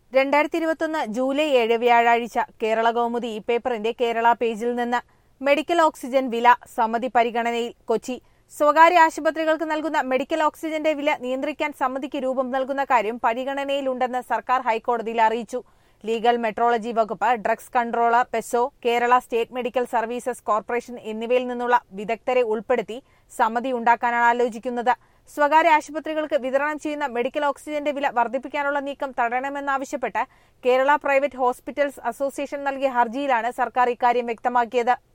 രണ്ടായിരത്തി ഇരുപത്തൊന്ന് ജൂലൈ ഏഴ് വ്യാഴാഴ്ച കേരള കൗമുദി ഈ പേപ്പറിന്റെ കേരള പേജിൽ നിന്ന് മെഡിക്കൽ ഓക്സിജൻ വില സമിതി പരിഗണനയിൽ കൊച്ചി സ്വകാര്യ ആശുപത്രികൾക്ക് നൽകുന്ന മെഡിക്കൽ ഓക്സിജന്റെ വില നിയന്ത്രിക്കാൻ സമിതിക്ക് രൂപം നൽകുന്ന കാര്യം പരിഗണനയിലുണ്ടെന്ന് സർക്കാർ ഹൈക്കോടതിയിൽ അറിയിച്ചു ലീഗൽ മെട്രോളജി വകുപ്പ് drugs controller PESO Kerala state medical services corporation എന്നിവയിൽ നിന്നുള്ള വിദഗ്ധരെ ഉൾപ്പെടുത്തി സമിതി ഉണ്ടാക്കാനാണ് ആലോചിക്കുന്നത് സ്വകാര്യ ആശുപത്രികൾക്ക് വിതരണം ചെയ്യുന്ന മെഡിക്കൽ ഓക്സിജന്റെ വില വർദ്ധിപ്പിക്കാനുള്ള നീക്കം തടയണമെന്നാവശ്യപ്പെട്ട് കേരള പ്രൈവറ്റ് ഹോസ്പിറ്റൽസ് അസോസിയേഷൻ നൽകിയ ഹർജിയിലാണ് സർക്കാർ ഇക്കാര്യം വ്യക്തമാക്കിയത്